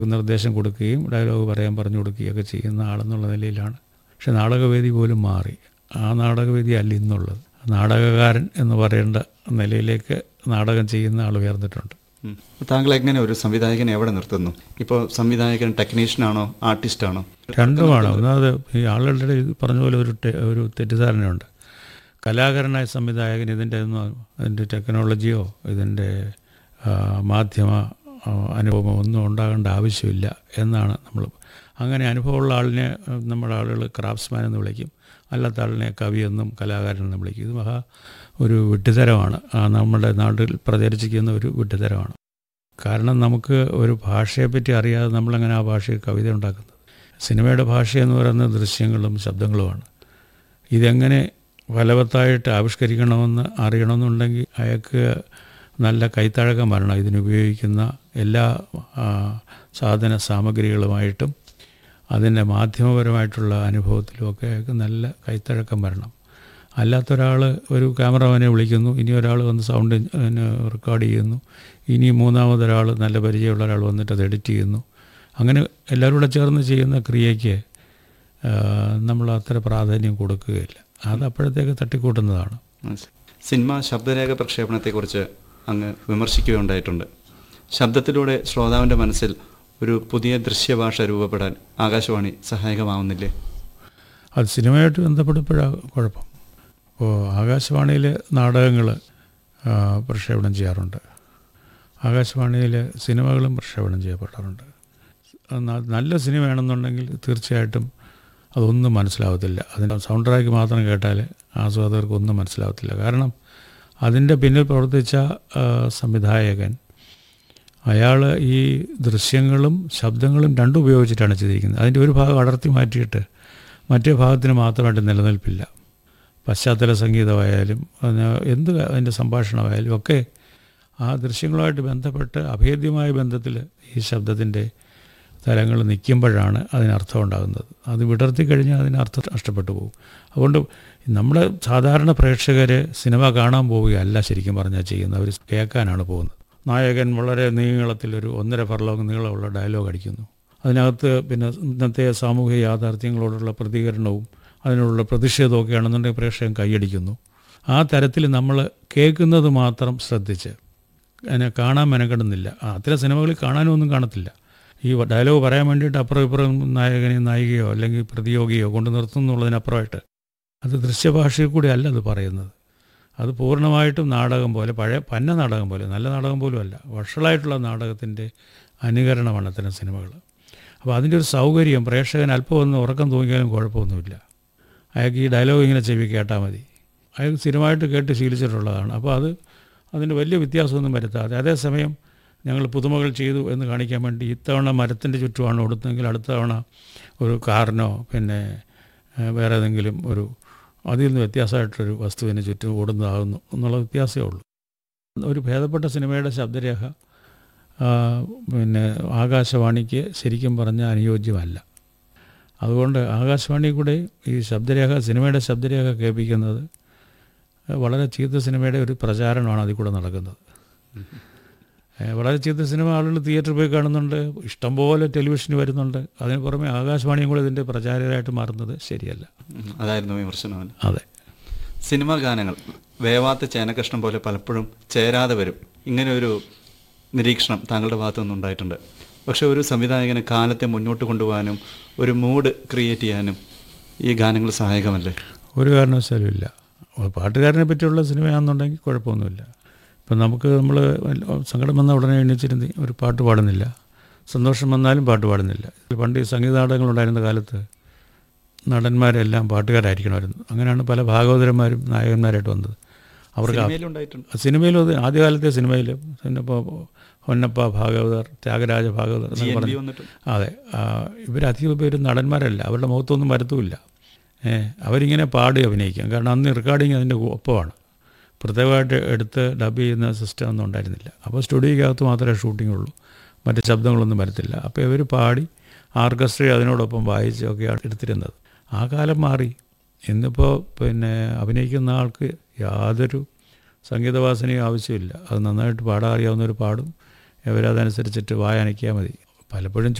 നിർദ്ദേശം കൊടുക്കുകയും ഡയലോഗ് പറയാൻ പറഞ്ഞു കൊടുക്കുകയൊക്കെ ചെയ്യുന്ന ആളെന്നുള്ള നിലയിലാണ് പക്ഷെ നാടകവേദി പോലും മാറി ആ നാടകവേദി അല്ല ഇന്നുള്ളത് നാടകകാരൻ എന്ന് പറയേണ്ട നിലയിലേക്ക് നാടകം ചെയ്യുന്ന ആൾ ഉയർന്നിട്ടുണ്ട് ഉം. താങ്കൾ എങ്ങനെ ഒരു സംവിധായകനെ എവിടെ നിർത്തുന്നു ഇപ്പോൾ സംവിധായകൻ ടെക്നീഷ്യനാണോ ആർട്ടിസ്റ്റാണോ രണ്ടുമാണ് ഒന്നാമത് ഈ ആളുകളുടെ ഇടയിൽ പറഞ്ഞ പോലെ ഒരു ടെ- ഒരു തെറ്റിദ്ധാരണയുണ്ട് കലാകാരനായ സംവിധായകൻ ഇതിൻ്റെ ഒന്നും ഇതിൻ്റെ ടെക്നോളജിയോ ഇതിൻ്റെ ആ, മാധ്യമ ആ, അനുഭവമോ ഒന്നും ഉണ്ടാകേണ്ട ആവശ്യമില്ല എന്നാണ് നമ്മൾ അങ്ങനെ അനുഭവമുള്ള ആളിനെ ആ, നമ്മുടെ ആളുകൾ ക്രാഫ്റ്റ്സ്മാൻ എന്ന് വിളിക്കും അല്ലാത്ത ആളിനെ കവിയെന്നും കലാകാരൻ എന്നും വിളിക്കും ഇത് മഹാ ഒരു വിട്ടുതരമാണ് ആ, നമ്മുടെ നാട്ടിൽ പ്രചരിച്ചിരിക്കുന്ന ഒരു വിട്ടുതരമാണ് കാരണം നമുക്ക് ഒരു ഭാഷയെപ്പറ്റി അറിയാതെ നമ്മളെങ്ങനെ ആ ഭാഷയിൽ കവിത ഉണ്ടാക്കുന്നത് സിനിമയുടെ ഭാഷ എന്ന് പറയുന്നത് ദൃശ്യങ്ങളും ശബ്ദങ്ങളുമാണ് ഇതെങ്ങനെ ഫലവത്തായിട്ട് ആവിഷ്കരിക്കണമെന്ന് അറിയണമെന്നുണ്ടെങ്കിൽ അയാൾക്ക് നല്ല കൈത്തഴക്കം വരണം ഇതിനുപയോഗിക്കുന്ന എല്ലാ ആ, സാധന സാമഗ്രികളുമായിട്ടും അതിൻ്റെ മാധ്യമപരമായിട്ടുള്ള അനുഭവത്തിലുമൊക്കെ അയാൾക്ക് നല്ല കൈത്തഴക്കം വരണം അല്ലാത്തൊരാൾ ഒരു ക്യാമറമാനെ വിളിക്കുന്നു ഇനി ഒരാൾ വന്ന് സൗണ്ട് റെക്കോർഡ് ചെയ്യുന്നു ഇനി മൂന്നാമതൊരാൾ നല്ല പരിചയമുള്ള ഒരാൾ വന്നിട്ട് അത് എഡിറ്റ് ചെയ്യുന്നു അങ്ങനെ എല്ലാവരും കൂടെ ചേർന്ന് ചെയ്യുന്ന ക്രിയയ്ക്ക് ആ, നമ്മൾ അത്ര പ്രാധാന്യം കൊടുക്കുകയില്ല അത് അപ്പോഴത്തേക്ക് തട്ടിക്കൂട്ടുന്നതാണ് മനസ്സിലായി. സിനിമ ശബ്ദരേഖ പ്രക്ഷേപണത്തെക്കുറിച്ച് അങ്ങ് വിമർശിക്കുകയുണ്ടായിട്ടുണ്ട് ശബ്ദത്തിലൂടെ ശ്രോതാവിൻ്റെ മനസ്സിൽ ഒരു പുതിയ ദൃശ്യഭാഷ രൂപപ്പെടാൻ ആകാശവാണി സഹായകമാവുന്നില്ലേ അത് സിനിമയായിട്ട് ബന്ധപ്പെടുമ്പോഴാണ് കുഴപ്പം അപ്പോൾ ആകാശവാണിയിൽ നാടകങ്ങൾ പ്രക്ഷേപണം ചെയ്യാറുണ്ട് ആകാശവാണിയിൽ സിനിമകളും പ്രക്ഷേപണം ചെയ്യപ്പെടാറുണ്ട് ന- നല്ല സിനിമയാണെന്നുണ്ടെങ്കിൽ തീർച്ചയായിട്ടും അതൊന്നും മനസ്സിലാവത്തില്ല അതിൻ്റെ സൗണ്ട് ട്രാക്ക് മാത്രം കേട്ടാൽ ആസ്വാദകർക്ക് ഒന്നും മനസ്സിലാവത്തില്ല കാരണം അതിൻ്റെ പിന്നിൽ പ്രവർത്തിച്ച ആ, സംവിധായകൻ അയാൾ ഈ ദൃശ്യങ്ങളും ശബ്ദങ്ങളും രണ്ടും ഉപയോഗിച്ചിട്ടാണ് ചെയ്തിരിക്കുന്നത് അതിൻ്റെ ഒരു ഭാഗം അടർത്തി മാറ്റിയിട്ട് മറ്റേ ഭാഗത്തിന് മാത്രമായിട്ട് നിലനിൽപ്പില്ല പശ്ചാത്തല സംഗീതമായാലും അതിന് എന്ത് അതിൻ്റെ സംഭാഷണമായാലും ഒക്കെ ആ ദൃശ്യങ്ങളുമായിട്ട് ബന്ധപ്പെട്ട് അഭേദ്യമായ ബന്ധത്തിൽ ഈ ശബ്ദത്തിൻ്റെ തലങ്ങൾ നിൽക്കുമ്പോഴാണ് അതിനർത്ഥം ഉണ്ടാകുന്നത് അത് വിടർത്തി കഴിഞ്ഞാൽ അതിന് അർത്ഥം നഷ്ടപ്പെട്ടു പോകും അതുകൊണ്ട് നമ്മുടെ സാധാരണ പ്രേക്ഷകർ സിനിമ കാണാൻ പോവുകയല്ല ശരിക്കും പറഞ്ഞാൽ ചെയ്യുന്നത് അവർ കേൾക്കാനാണ് പോകുന്നത് നായകൻ വളരെ നീളത്തിൽ ഒരു ഒന്നര ഫർലോങ് നീളമുള്ള ഡയലോഗ് അടിക്കുന്നു അതിനകത്ത് പിന്നെ ഇന്നത്തെ സാമൂഹിക യാഥാർത്ഥ്യങ്ങളോടുള്ള പ്രതികരണവും അതിനോടുള്ള പ്രതിഷേധമൊക്കെ ആണെന്നുണ്ടെങ്കിൽ പ്രേക്ഷകൻ കൈയടിക്കുന്നു ആ തരത്തിൽ നമ്മൾ കേൾക്കുന്നത് മാത്രം ശ്രദ്ധിച്ച് അതിനെ കാണാൻ മെനക്കെടുന്നില്ല ആ അത്തരം സിനിമകളിൽ കാണാനും ഒന്നും കാണത്തില്ല ഈ ഡയലോഗ് പറയാൻ വേണ്ടിയിട്ട് അപ്പുറം ഇപ്പുറം നായകനെയോ നായികയോ അല്ലെങ്കിൽ പ്രതിയോഗിയോ കൊണ്ട് നിർത്തുന്നുള്ളതിനപ്പുറമായിട്ട് അത് ദൃശ്യഭാഷയിൽ കൂടി അല്ല അത് പറയുന്നത് അത് പൂർണ്ണമായിട്ടും നാടകം പോലെ പഴയ പന്ന നാടകം പോലെ നല്ല നാടകം പോലും അല്ല വഷളായിട്ടുള്ള നാടകത്തിൻ്റെ അനുകരണമാണ് അത്തരം സിനിമകൾ അപ്പോൾ അതിൻ്റെ ഒരു സൗകര്യം പ്രേക്ഷകൻ അല്പം ഒന്ന് ഉറക്കം തൂങ്ങിയാലും കുഴപ്പമൊന്നുമില്ല അയാൾക്ക് ഈ ഡയലോഗ് ഇങ്ങനെ ചെവി കേട്ടാൽ മതി അയാൾക്ക് സ്ഥിരമായിട്ട് കേട്ട് ശീലിച്ചിട്ടുള്ളതാണ് അപ്പോൾ അത് അതിന് വലിയ വ്യത്യാസമൊന്നും വരുത്താതെ അതേസമയം ഞങ്ങൾ പുതുമകൾ ചെയ്തു എന്ന് കാണിക്കാൻ വേണ്ടി ഇത്തവണ മരത്തിൻ്റെ ചുറ്റുമാണ് ഓടുന്നതെങ്കിൽ അടുത്ത തവണ ഒരു കാറിനോ പിന്നെ ഏഹ്, വേറെ ഏതെങ്കിലും ഒരു അതിൽ നിന്ന് വ്യത്യാസമായിട്ടൊരു വസ്തുവിന് ചുറ്റും ഓടുന്നതാകുന്നു എന്നുള്ള വ്യത്യാസമേ ഉള്ളൂ ഒരു ഭേദപ്പെട്ട സിനിമയുടെ ശബ്ദരേഖ ആ, പിന്നെ ആകാശവാണിക്ക് ശരിക്കും പറഞ്ഞാൽ അനുയോജ്യമല്ല അതുകൊണ്ട് ആകാശവാണി കൂടെ ഈ ശബ്ദരേഖ സിനിമയുടെ ശബ്ദരേഖ കേൾപ്പിക്കുന്നത് വളരെ ചീത്ത സിനിമയുടെ ഒരു പ്രചാരണമാണ് അതിൽ കൂടെ നടക്കുന്നത് ഏ, വളരെ ചീത്ത സിനിമ ആളുകൾ തിയേറ്ററിൽ പോയി കാണുന്നുണ്ട് ഇഷ്ടംപോലെ ടെലിവിഷന് വരുന്നുണ്ട് അതിന് പുറമെ ആകാശവാണിയും കൂടെ ഇതിൻ്റെ പ്രചാരകരായിട്ട് മാറുന്നത് ശരിയല്ല ഉം, അതായിരുന്നു വിമർശനം അതെ സിനിമാ ഗാനങ്ങൾ വേവാത്ത ചേനക്കഷ്ണം പോലെ പലപ്പോഴും ചേരാതെ വരും ഇങ്ങനെ ഒരു നിരീക്ഷണം താങ്കളുടെ ഭാഗത്തു നിന്നുണ്ടായിട്ടുണ്ട് പക്ഷെ ഒരു സംവിധായകന് കാലത്തെ മുന്നോട്ട് കൊണ്ടുപോകാനും ഒരു മൂഡ് ക്രിയേറ്റ് ചെയ്യാനും ഈ ഗാനങ്ങൾ സഹായകമല്ലേ ഒരു കാരണവശാലും ഇല്ല പാട്ടുകാരനെ പറ്റിയുള്ള സിനിമയാണെന്നുണ്ടെങ്കിൽ കുഴപ്പമൊന്നുമില്ല ഇപ്പം നമുക്ക് നമ്മൾ സങ്കടം വന്ന ഉടനെ എണ്ണിച്ചിരുന്ന് ഒരു പാട്ട് പാടുന്നില്ല സന്തോഷം വന്നാലും പാട്ട് പാടുന്നില്ല പണ്ട് ഈ സംഗീത നാടകങ്ങളുണ്ടായിരുന്ന കാലത്ത് നടന്മാരെല്ലാം പാട്ടുകാരായിരിക്കണമായിരുന്നു അങ്ങനെയാണ് പല ഭാഗവതരന്മാരും നായകന്മാരായിട്ട് വന്നത് അവർക്ക് ആ- സിനിമയിലും ഉണ്ടായിട്ടുണ്ട് സിനിമയിലും അത് ആദ്യകാലത്തെ സിനിമയിൽ പിന്നെ ഇപ്പോൾ ഹൊന്നപ്പ ഭാഗവതർ ത്യാഗരാജ ഭാഗവതർ ജി എന്നൊക്കെ എൻ ബി പറഞ്ഞു വന്നിട്ടുണ്ട് അതെ ആ, ഇവരധികം പേര് നടന്മാരല്ല അവരുടെ മുഖത്തൊന്നും വരത്തുമില്ല ഏ, അവരിങ്ങനെ പാടി അഭിനയിക്കാം കാരണം അന്ന് റെക്കോർഡിങ് അതിൻ്റെ ഒപ്പമാണ് പ്രത്യേകമായിട്ട് എടുത്ത് ഡബ് ചെയ്യുന്ന സിസ്റ്റം ഒന്നും ഉണ്ടായിരുന്നില്ല അപ്പോൾ സ്റ്റുഡിയോയ്ക്കകത്ത് മാത്രമേ ഷൂട്ടിംഗ് ഉള്ളൂ മറ്റ് ശബ്ദങ്ങളൊന്നും വരത്തില്ല അപ്പോൾ ഇവർ പാടി ആർക്കസ്ട്ര അതിനോടൊപ്പം വായിച്ചൊക്കെയാണ് എടുത്തിരുന്നത് ആ കാലം മാറി ഇന്നിപ്പോൾ പിന്നെ അഭിനയിക്കുന്ന ആൾക്ക് യാതൊരു സംഗീതവാസനയും ആവശ്യമില്ല അത് നന്നായിട്ട് പാടാൻ അറിയാവുന്നവർ പാടും ഇവരതനുസരിച്ചിട്ട് വായനയ്ക്കാൻ മതി പലപ്പോഴും